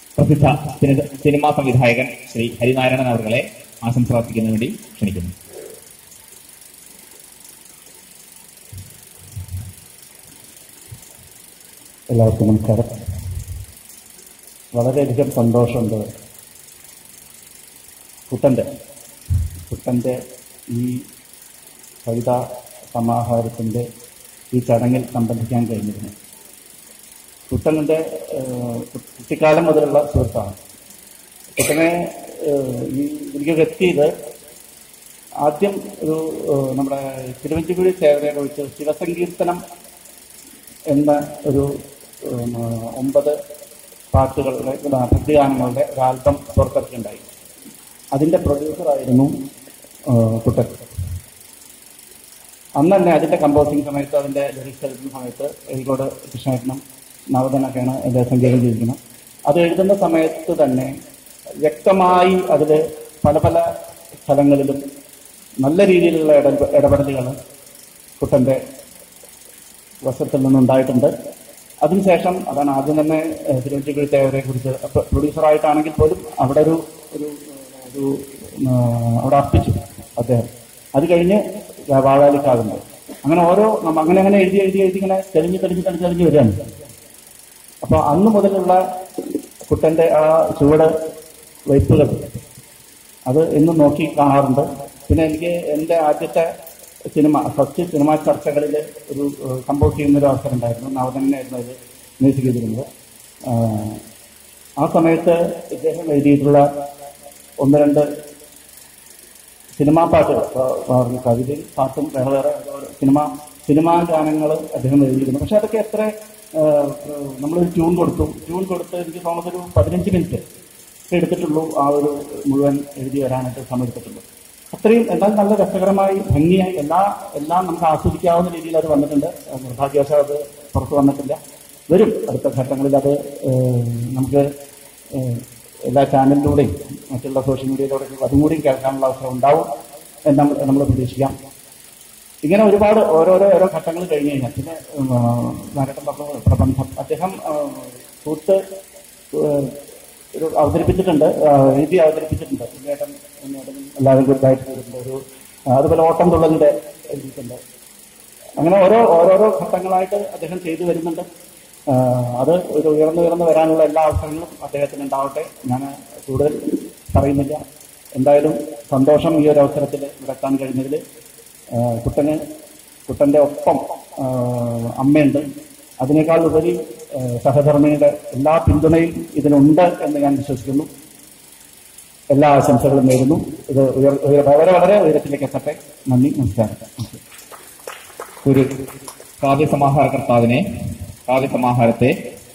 പ്രസിദ്ധ സിനി- സിനിമാ സംവിധായകൻ ശ്രീ ഹരിനാരായണൻ അവர்களെ ആശംസ അർപ്പിക്കുന്നതിന് വേണ്ടി ക്ഷണിക്കുന്നു എല്ലാവർക്കും നമസ്കാരം വളരെയധികം സന്തോഷമുണ്ട് കുട്ടൻ്റെ കുട്ടൻ്റെ ഈ കവിതാ സമാഹാരത്തിൻ്റെ ഈ ചടങ്ങിൽ സംബന്ധിക്കാൻ കഴിഞ്ഞിരുന്നു കുട്ടൻ്റെ കുട്ടിക്കാലം മുതലുള്ള സുഹൃത്താണ് കുട്ടനെ ഏഹ്, ഈ ഇതിലേക്ക് എത്തിയത് ആദ്യം ഒരു ഏഹ്, നമ്മുടെ തിരുവഞ്ചിക്കുഴി സേവനയെ കുറിച്ച് ശിവസങ്കീർത്തനം എന്ന ഒരു ഉം, ഒമ്പത് പാട്ടുകളുടെ ആ, ഭക്തിഗാനങ്ങളുടെ ഒരു ആൽബം പുറത്തിറക്കിയിട്ടുണ്ടായി അതിൻ്റെ പ്രൊഡ്യൂസറായിരുന്നു ആ, കുട്ടൻ അന്ന് തന്നെ അതിൻ്റെ കമ്പോസിങ് സമയത്ത് അതിൻ്റെ ലിറിക്സ് എഴുതുന്ന സമയത്ത് എഴുകോട് കൃഷ്ണേട്ടനും നവതനൊക്കെയാണ് അതിൻ്റെ സംഗീതം ചെയ്തിരിക്കുന്നത് അത് എഴുതുന്ന സമയത്ത് തന്നെ വ്യക്തമായി അതിൽ പല പല സ്ഥലങ്ങളിലും നല്ല രീതിയിലുള്ള ഇട ഇടപെടലുകൾ കുട്ടൻ്റെ വശത്തിൽ നിന്നുണ്ടായിട്ടുണ്ട് അതിനുശേഷം അതാണ് ആദ്യം തന്നെ ഏഹ്, തിരുവഞ്ചിക്കുഴി തേവരെ കുറിച്ച് പ്രൊഡ്യൂസറായിട്ടാണെങ്കിൽ പോലും അവിടെ ഒരു ഒരു ഏഹ്, ഒരു ആ, അവിടെ അർപ്പിച്ചു അദ്ദേഹം അത് കഴിഞ്ഞ് വാഴാലിക്കാകുന്നത് അങ്ങനെ ഓരോ നമ്മ അങ്ങനെ അങ്ങനെ എഴുതി എഴുതി എഴുതി ഇങ്ങനെ തെളിഞ്ഞ് തെളിഞ്ഞ് തെളിഞ്ഞ് തെളിഞ്ഞ് വരികയാണ് അപ്പൊ അന്ന് മുതലുള്ള കുട്ടന്റെ ആ ചുവട് വയ്പ്പുകൾ അത് എന്നും നോക്കി കാണാറുണ്ട് പിന്നെ എനിക്ക് എൻ്റെ ആദ്യത്തെ സിനിമ ഫസ്റ്റ് സിനിമാ ചർച്ചകളിൽ ഒരു കമ്പോസ് ചെയ്യുന്ന ഒരു അവസരം ഉണ്ടായിരുന്നു നവതനായിരുന്നു അത് മ്യൂസിക് ചെയ്തിരുന്നത് ആ, ആ സമയത്ത് ഇദ്ദേഹം എഴുതിയിട്ടുള്ള ഒന്ന് രണ്ട് സിനിമാ പാട്ടുകൾ പറഞ്ഞു കവിതയും പാട്ടും വേറെ വേറെ ഓരോ സിനിമ സിനിമാ ഗാനങ്ങൾ അദ്ദേഹം എഴുതിയിരുന്നു പക്ഷെ അതൊക്കെ എത്ര ആ, നമ്മളൊരു ട്യൂൺ കൊടുത്തു ട്യൂൺ കൊടുത്ത് എനിക്ക് തോന്നുന്നത് ഒരു പതിനഞ്ച് മിനിറ്റ് എടുത്തിട്ടുള്ളൂ ആ ഒരു മുഴുവൻ എഴുതി വരാനായിട്ട് സമയമെടുത്തിട്ടുള്ളൂ അത്രയും എന്നാൽ നല്ല രസകരമായി ഭംഗിയായി എല്ലാ എല്ലാം നമുക്ക് ആസ്വദിക്കാവുന്ന രീതിയിൽ അത് വന്നിട്ടുണ്ട് ആ, നിർഭാഗ്യവശാൽ അത് പുറത്തു വന്നിട്ടില്ല വരും അടുത്ത ഘട്ടങ്ങളിൽ അത് ഏഹ്, നമുക്ക് ഏഹ്, എല്ലാ ചാനലിലൂടെയും മറ്റുള്ള സോഷ്യൽ മീഡിയയിലൂടെയും അതും കൂടി കേൾക്കാനുള്ള അവസരം ഉണ്ടാവും എന്ന് നമ്മൾ നമ്മൾ പ്രതീക്ഷിക്കാം ഇങ്ങനെ ഒരുപാട് ഓരോരോ ഓരോ ഘട്ടങ്ങൾ കഴിഞ്ഞ് കഴിഞ്ഞാൽ പിന്നെ ഉം, ആ, നാരായണൻ പറഞ്ഞ പ്രബന്ധം അദ്ദേഹം ആ, കൂട്ട് ഏഹ്, ഒരു അവതരിപ്പിച്ചിട്ടുണ്ട് ആ, എഴുതി അവതരിപ്പിച്ചിട്ടുണ്ട് ഉണ്ണിയേട്ടൻ ഉണ്ണിയേട്ടനും എല്ലാവരും ഗുഡായിട്ട് ചെയ്തിട്ടുണ്ട് ഒരു ആ, അതുപോലെ ഓട്ടം തുള്ളലിന്റെ എഴുതിയിട്ടുണ്ട് അങ്ങനെ ഓരോ ഓരോരോ ഘട്ടങ്ങളായിട്ട് അദ്ദേഹം ചെയ്തു വരുന്നുണ്ട് ആ, അത് ഒരു ഉയർന്നു ഉയർന്നു വരാനുള്ള എല്ലാ അവസരങ്ങളും അദ്ദേഹത്തിന് ഉണ്ടാവട്ടെ ഞാൻ കൂടുതൽ പറയുന്നില്ല എന്തായാലും സന്തോഷം ഈ ഒരു അവസരത്തിൽ ഇവിടെ എത്താൻ കഴിഞ്ഞതിൽ ആ, കുട്ടന് കുട്ടന്റെ ഒപ്പം ആ, അമ്മയുണ്ട് അതിനേക്കാൾ ഉപരി ആ, സഹധർമ്മിണിയുടെ എല്ലാ പിന്തുണയും ഇതിനുണ്ട് എന്ന് ഞാൻ വിശ്വസിക്കുന്നു എല്ലാ ആശംസകളും നേരുന്നു ഇത് ഉയർ ഉയർ- വളരെ വളരെ ഉയരത്തിലേക്ക് എത്തട്ടെ നന്ദി നമസ്കാരം ഒരു കാവ്യസമാഹാരകർത്താവിനെ കാവ്യസമാഹാരത്തെ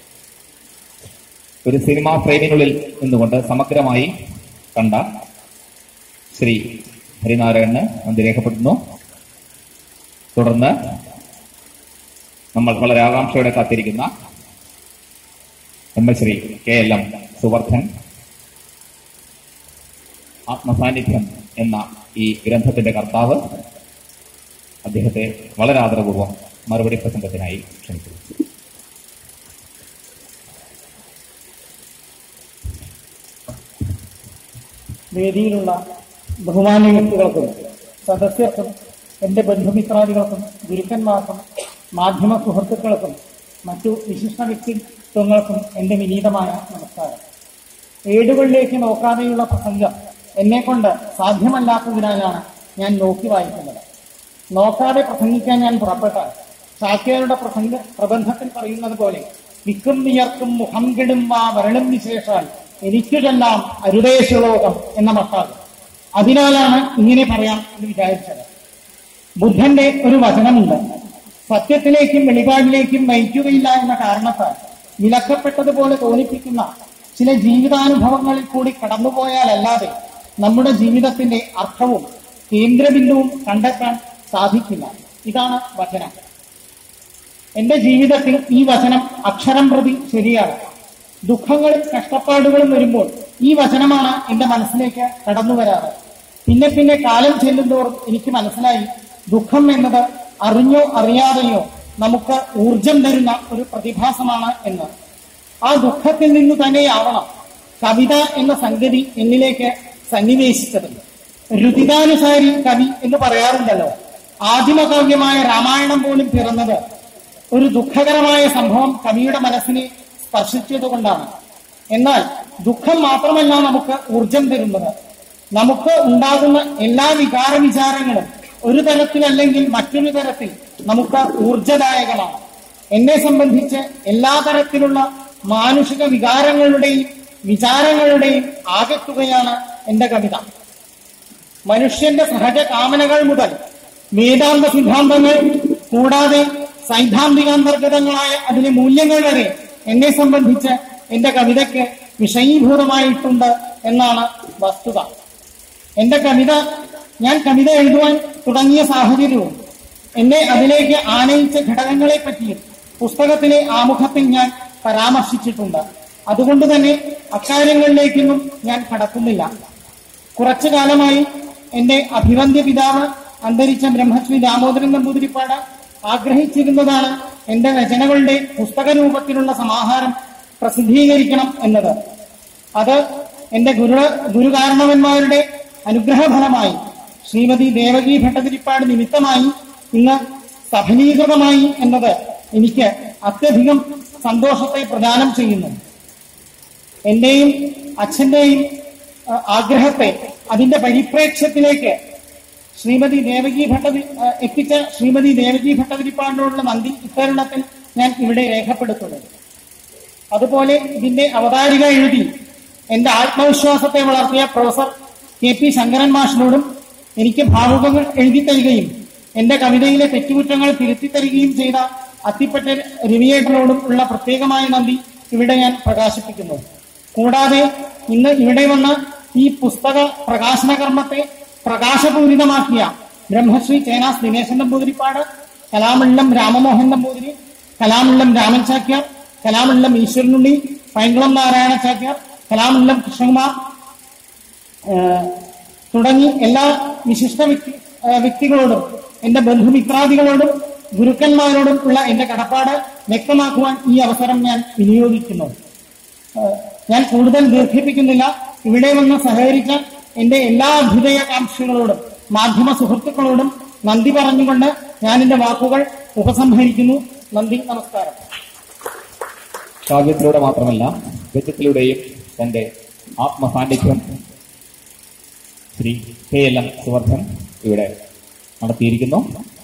ഒരു സിനിമാ ഫ്രെയിമിനുള്ളിൽ നിന്നുകൊണ്ട് സമഗ്രമായി കണ്ട ശ്രീ ഹരിനാരായണന് നന്ദി രേഖപ്പെടുത്തുന്നു തുടർന്ന് നമ്മൾ വളരെ ആകാംക്ഷയോടെ കാത്തിരിക്കുന്ന M L Shri K L M Suvardhan Athmasannidhyam എന്ന ഈ ഗ്രന്ഥത്തിന്റെ കർത്താവ് അദ്ദേഹത്തെ വളരെ ആദരപൂർവ്വം മറുപടി പ്രസംഗത്തിനായി ക്ഷണിക്കുന്നു വേദിയിലുള്ള ബഹുമാന്യ വ്യക്തികൾക്കും സദസ്യർക്കും എൻ്റെ ബന്ധുമിത്രാദികൾക്കും ഗുരുക്കന്മാർക്കും മാധ്യമ സുഹൃത്തുക്കൾക്കും മറ്റു വിശിഷ്ട വ്യക്തിത്വങ്ങൾക്കും എൻ്റെ വിനീതമായ നമസ്കാരം ഏടുകളിലേക്ക് നോക്കാതെയുള്ള പ്രസംഗം എന്നെ കൊണ്ട് സാധ്യമല്ലാത്തതിനാലാണ് ഞാൻ നോക്കി വായിക്കുന്നത് നോക്കാതെ പ്രസംഗിക്കാൻ ഞാൻ പുറപ്പെട്ടാൽ ചാക്യാരുടെ പ്രസംഗ പ്രബന്ധത്തിൽ പറയുന്നത് പോലെ വിക്കും വിയർക്കും മുഖം കെടും വാ വരളും വിശേഷാൽ എനിക്കു ചെല്ലാം അരുതേശലോകം എന്ന മട്ടാകും അതിനാലാണ് ഇങ്ങനെ പറയാം എന്ന് വിചാരിച്ചത് ബുദ്ധന്റെ ഒരു വചനമുണ്ട് സത്യത്തിലേക്കും വെളിപാടിലേക്കും നയിക്കുകയില്ല എന്ന കാരണത്താൽ വിലക്കപ്പെട്ടതുപോലെ തോന്നിപ്പിക്കുന്ന ചില ജീവിതാനുഭവങ്ങളിൽ കൂടി കടന്നുപോയാലല്ലാതെ നമ്മുടെ ജീവിതത്തിന്റെ അർത്ഥവും കേന്ദ്രബിന്ദുവും കണ്ടെത്താൻ സാധിക്കില്ല ഇതാണ് വചനം എന്റെ ജീവിതത്തിൽ ഈ വചനം അക്ഷരം പ്രതി ശരിയാണ് ദുഃഖങ്ങളും കഷ്ടപ്പാടുകളും വരുമ്പോൾ ഈ വചനമാണ് എന്റെ മനസ്സിലേക്ക് കടന്നു വരാറ് പിന്നെ പിന്നെ കാലം ചെല്ലുന്തോറും എനിക്ക് മനസ്സിലായി ദുഃഖം എന്നത് അറിഞ്ഞോ അറിയാതെയോ നമുക്ക് ഊർജം തരുന്ന ഒരു പ്രതിഭാസമാണ് എന്ന് ആ ദുഃഖത്തിൽ നിന്ന് തന്നെയാവണം കവിത എന്ന സംഗതി എന്നിലേക്ക് സന്നിവേശിച്ചത് രുതികാനുസാരി കവി എന്ന് പറയാറുണ്ടല്ലോ ആദിമകാവ്യമായ രാമായണം പോലും പിറന്നത് ഒരു ദുഃഖകരമായ സംഭവം കവിയുടെ മനസ്സിനെ സ്പർശിച്ചതുകൊണ്ടാണ് എന്നാൽ ദുഃഖം മാത്രമല്ല നമുക്ക് ഊർജം തരുന്നത് നമുക്ക് ഉണ്ടാകുന്ന എല്ലാ വികാര വിചാരങ്ങളും ഒരു തരത്തിലല്ലെങ്കിൽ മറ്റൊരു തരത്തിൽ നമുക്ക് ഊർജദായകമാണ് എന്നെ സംബന്ധിച്ച് എല്ലാ തരത്തിലുള്ള മാനുഷിക വികാരങ്ങളുടെയും വിചാരങ്ങളുടെയും ആകെത്തുകയാണ് എന്റെ കവിത മനുഷ്യന്റെ സഹജ കാമനകൾ മുതൽ വേദാന്ത സിദ്ധാന്തങ്ങൾ കൂടാതെ സൈദ്ധാന്തികാന്തർഗതങ്ങളായ അതിലെ മൂല്യങ്ങൾ വരെ എന്നെ സംബന്ധിച്ച് എന്റെ കവിതയ്ക്ക് വിഷയീഭൂതമായിട്ടുണ്ട് എന്നാണ് വസ്തുത എന്റെ കവിത ഞാൻ കവിത എഴുതുവാൻ തുടങ്ങിയ സാഹചര്യവും എന്നെ അതിലേക്ക് ആനയിച്ച ഘടകങ്ങളെ പറ്റിയും പുസ്തകത്തിലെ ആമുഖത്തിൽ ഞാൻ പരാമർശിച്ചിട്ടുണ്ട് അതുകൊണ്ട് തന്നെ അക്കാര്യങ്ങളിലേക്കൊന്നും ഞാൻ കടക്കുന്നില്ല കുറച്ചു കാലമായി എന്റെ അഭിവന്ദ്യ പിതാവ് അന്തരിച്ച ബ്രഹ്മശ്രീ ദാമോദരൻ നമ്പൂതിരിപ്പാട് ആഗ്രഹിച്ചിരുന്നതാണ് എന്റെ രചനകളുടെ പുസ്തക രൂപത്തിലുള്ള സമാഹാരം പ്രസിദ്ധീകരിക്കണം എന്നത് അത് എന്റെ ഗുരു ഗുരുകാരണവന്മാരുടെ അനുഗ്രഹഫലമായി ശ്രീമതി ദേവകി ഭട്ടതിരിപ്പാട് നിമിത്തമായി ഇന്ന് സഫലീകൃതമായി എന്നത് എനിക്ക് അത്യധികം സന്തോഷത്തെ പ്രദാനം ചെയ്യുന്നു എന്റെയും അച്ഛന്റെയും ആ, ആഗ്രഹത്തെ അതിന്റെ പരിപ്രേക്ഷ്യത്തിലേക്ക് ശ്രീമതി ദേവകി ഭട്ടതി ആ, എത്തിച്ച ശ്രീമതി ദേവകി ഭട്ടതിരിപ്പാടിനോടുള്ള നന്ദി ഇത്തരുണത്തിൽ ഞാൻ ഇവിടെ രേഖപ്പെടുത്തുന്നു അതുപോലെ ഇതിന്റെ അവതാരിക എഴുതി എന്റെ ആത്മവിശ്വാസത്തെ വളർത്തിയ പ്രൊഫസർ കെ പി ശങ്കരൻ മാഷിനോടും എനിക്ക് ഭാവുകങ്ങൾ എഴുതി തരികയും എന്റെ കവിതയിലെ തെറ്റുകുറ്റങ്ങൾ തിരുത്തി തരികയും ചെയ്ത അത്തിപ്പറ്റ രവിയേട്ടനോടും ഉള്ള പ്രത്യേകമായ നന്ദി ഇവിടെ ഞാൻ പ്രകാശിപ്പിക്കുന്നു കൂടാതെ ഇന്ന് ഇവിടെ വന്ന ഈ പുസ്തക പ്രകാശന കർമ്മത്തെ പ്രകാശപൂരിതമാക്കിയ ബ്രഹ്മശ്രീ ചേനാസ് ദിനേശൻ നമ്പൂതിരിപ്പാട് കലാമണ്ഡലം രാമമോഹൻ നമ്പൂതിരി കലാമണ്ഡലം രാമൻ ചാക്യാർ കലാമണ്ഡലം ഈശ്വരനുണ്ണി പൈങ്കുളം നാരായണ ചാക്യാർ കലാമണ്ഡലം കൃഷ്ണകുമാർ ഏഹ് തുടങ്ങി എല്ലാ വിശിഷ്ട വ്യക്തി ഏഹ് വ്യക്തികളോടും എന്റെ ബന്ധുമിത്രാദികളോടും ഗുരുക്കന്മാരോടും ഉള്ള എന്റെ കടപ്പാട് വ്യക്തമാക്കുവാൻ ഈ അവസരം ഞാൻ വിനിയോഗിക്കുന്നു ഏഹ് ഞാൻ കൂടുതൽ ദീർഘിപ്പിക്കുന്നില്ല ഇവിടെ വന്ന് സഹകരിച്ച എന്റെ എല്ലാ അഭ്യുദയകാംക്ഷികളോടും മാധ്യമ സുഹൃത്തുക്കളോടും നന്ദി പറഞ്ഞുകൊണ്ട് ഞാൻ എന്റെ വാക്കുകൾ ഉപസംഹരിക്കുന്നു നന്ദി നമസ്കാരം കാവ്യത്തിലൂടെ മാത്രമല്ല ഗദ്യത്തിലൂടെയും തന്റെ Athmasannidhyam Shri K L M Suvardhan ഇവിടെ നടത്തിയിരിക്കുന്നു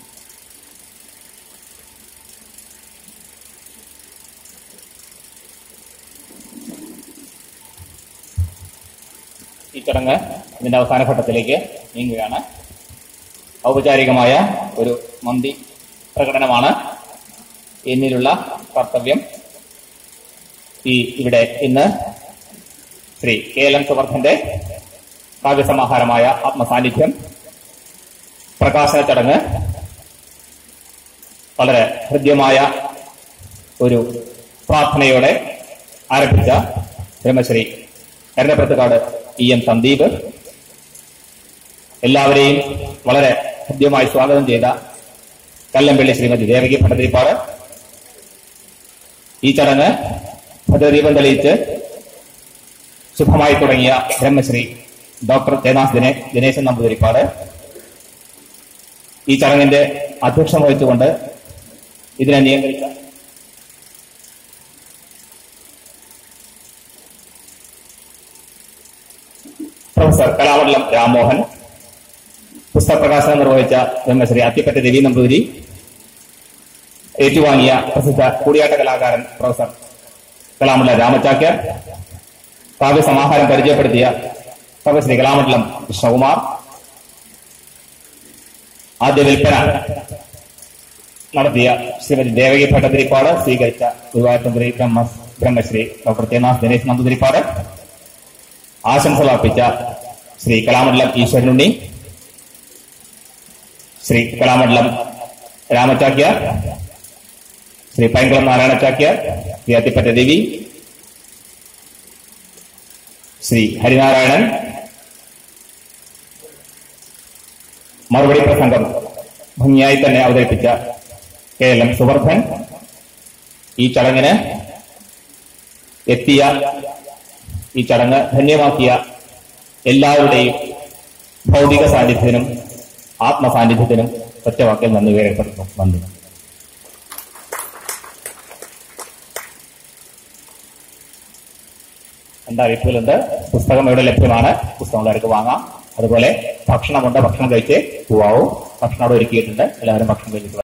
ഈ ചടങ്ങ് ഇതിന്റെ അവസാന ഘട്ടത്തിലേക്ക് നീങ്ങുകയാണ് ഔപചാരികമായ ഒരു നന്ദി പ്രകടനമാണ് എന്നിലുള്ള കർത്തവ്യം ഈ ഇവിടെ ഇന്ന് ശ്രീ കെ എൽ എം സുവർദ്ധന്റെ കാവ്യസമാഹാരമായ ആത്മസാന്നിധ്യം പ്രകാശന ചടങ്ങ് വളരെ ഹൃദ്യമായ ഒരു പ്രാർത്ഥനയോടെ ആരംഭിച്ച ബ്രഹ്മശ്രീ എരഞ്ഞപ്രത്തുകാട് ഇ എം സന്ദീപ് എല്ലാവരെയും വളരെ ഹൃദ്യമായി സ്വാഗതം ചെയ്ത കല്ലമ്പള്ളി ശ്രീമതി ദേവകി ഭട്ടതിരിപ്പാട് ഈ ചടങ്ങ് ഭദ്രദീപം തെളിയിച്ച് ശുഭമായി തുടങ്ങിയ ബ്രഹ്മശ്രീ ഡോക്ടർ ജയനാഥ് ദിനേ ദിനേശൻ നമ്പൂതിരിപ്പാട് ഈ ചടങ്ങിന്റെ അധ്യക്ഷം വഹിച്ചുകൊണ്ട് ഇതിനെ നിയന്ത്രിച്ച പ്രൊഫസർ കലാമണ്ഡലം രാമോഹൻ പുസ്തക പ്രകാശനം നിർവഹിച്ച ബ്രഹ്മശ്രീ അത്തിപ്പറ്റ രവി നമ്പൂതിരി ഏറ്റുവാങ്ങിയ പ്രസിദ്ധ കൂടിയാട്ട കലാകാരൻ പ്രൊഫസർ കലാമണ്ഡലം രാമചാക്യർ കാവ്യസമാഹാരം പരിചയപ്പെടുത്തിയ പ്രൊഫസർ കലാമണ്ഡലം കൃഷ്ണകുമാർ ആദ്യ വിൽപ്പന നടത്തിയ ശ്രീമതി ദേവകി ഭട്ടതിരിപ്പാട് സ്വീകരിച്ച ഗുരുവായൂർ ബ്രഹ്മ ബ്രഹ്മശ്രീ ഡോക്ടർ തേനാസ് ദിനേശ് നമ്പൂതിരിപ്പാട് ആശംസകൾ അർപ്പിച്ച ശ്രീ കലാമണ്ഡലം ഈശ്വരനുണ്ണി ശ്രീ കലാമണ്ഡലം രാമചാക്യാർ ശ്രീ പൈങ്കുളം നാരായണ ചാക്യാർ ശ്രീ അത്തിപ്പറ്റ ദേവി ശ്രീ ഹരിനാരായണൻ മറുപടി പ്രസംഗം ഭംഗിയായി തന്നെ അവതരിപ്പിച്ച കെ എൽ എം സുവർദ്ധൻ ഈ ചടങ്ങിന് എത്തിയ ഈ ചടങ്ങ് ധന്യമാക്കിയ എല്ലാവരുടെയും ഭൗതിക സാന്നിധ്യത്തിനും ആത്മസാന്നിധ്യത്തിനും ഒറ്റവാക്കിൽ നന്ദി രേഖപ്പെടുത്തുന്നു നന്ദി എന്റെ അറിയിപ്പുകളുണ്ട് പുസ്തകം ഇവിടെ ലഭ്യമാണ് പുസ്തകങ്ങൾക്ക് വാങ്ങാം അതുപോലെ ഭക്ഷണമുണ്ട് ഭക്ഷണം കഴിച്ച് പോവാവും ഭക്ഷണം അവിടെ ഒരുക്കിയിട്ടുണ്ട് എല്ലാവരും ഭക്ഷണം കഴിച്ചിട്ട്